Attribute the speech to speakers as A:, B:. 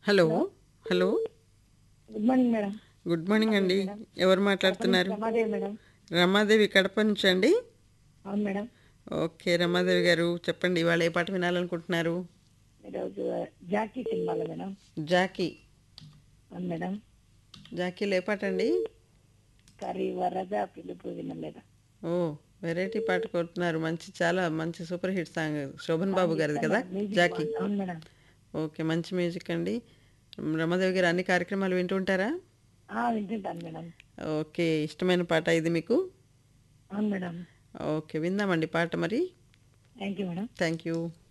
A: Hello hello
B: good morning madam
A: good morning అండి ఎవరు మాట్లాడుతున్నారు
B: రమాదేవి మేడం
A: రమాదేవి కడప నుంచి అండి
B: అవును మేడం
A: ఓకే రమాదేవి గారు చెప్పండి ఇవాళ ఏ పాట వినాలనుకుంటున్నారు
B: ఈరోజు జాకీ సినిమాలో మేడం
A: జాకీ
B: అవును మేడం
A: జాకీలో ఏ పాట అండి
B: కర్రీ వరద పిలుపు వినలేదా
A: ఓ వెరైటీ పాట కోరుతున్నారు మంచి చాలా మంచి super hit song Sobhan Babu గారిది కదా
B: మ్యూజిక్
A: జాకీ
B: బాగుంది. అవును మేడం
A: ఓకే మంచి మ్యూజిక్ అండి రమాదేవి గారు అన్ని కార్యక్రమాలు వింటూ ఉంటారా
B: ఆ, వింటుంటాను మేడం
A: ఓకే ఇష్టమైన పాట ఇది మీకు
B: అవును మేడం
A: ఓకే విందామండి పాట మరి
B: thank you madam
A: thank you